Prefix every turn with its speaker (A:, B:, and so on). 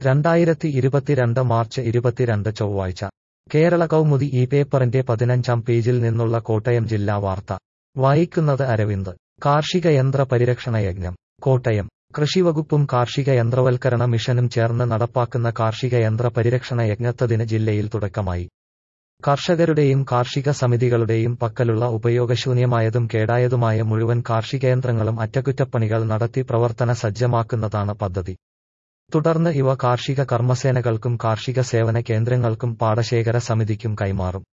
A: രണ്ടായിരത്തി ഇരുപത്തിരണ്ട് മാർച്ച് ഇരുപത്തിരണ്ട് ചൊവ്വാഴ്ച കേരള കൗമുദി ഈ പേപ്പറിന്റെ പതിനഞ്ചാം പേജിൽ നിന്നുള്ള കോട്ടയം ജില്ലാ വാർത്ത വായിക്കുന്നത് അരവിന്ദ് കാർഷിക യന്ത്ര പരിരക്ഷണ യജ്ഞം കോട്ടയം കൃഷിവകുപ്പും കാർഷിക യന്ത്രവൽക്കരണ മിഷനും ചേർന്ന് നടപ്പാക്കുന്ന കാർഷിക യന്ത്ര പരിരക്ഷണ യജ്ഞത്തതിന് ജില്ലയിൽ തുടക്കമായി കർഷകരുടെയും കാർഷിക സമിതികളുടെയും പക്കലുള്ള ഉപയോഗശൂന്യമായതും കേടായതുമായ മുഴുവൻ കാർഷികയന്ത്രങ്ങളും അറ്റകുറ്റപ്പണികൾ നടത്തി പ്രവർത്തന സജ്ജമാക്കുന്നതാണ് പദ്ധതി തുടർന്ന് ഇവ കാർഷിക കർമ്മസേനകൾക്കും കാർഷിക സേവന കേന്ദ്രങ്ങൾക്കും പാടശേഖര സമിതിക്കും കൈമാറും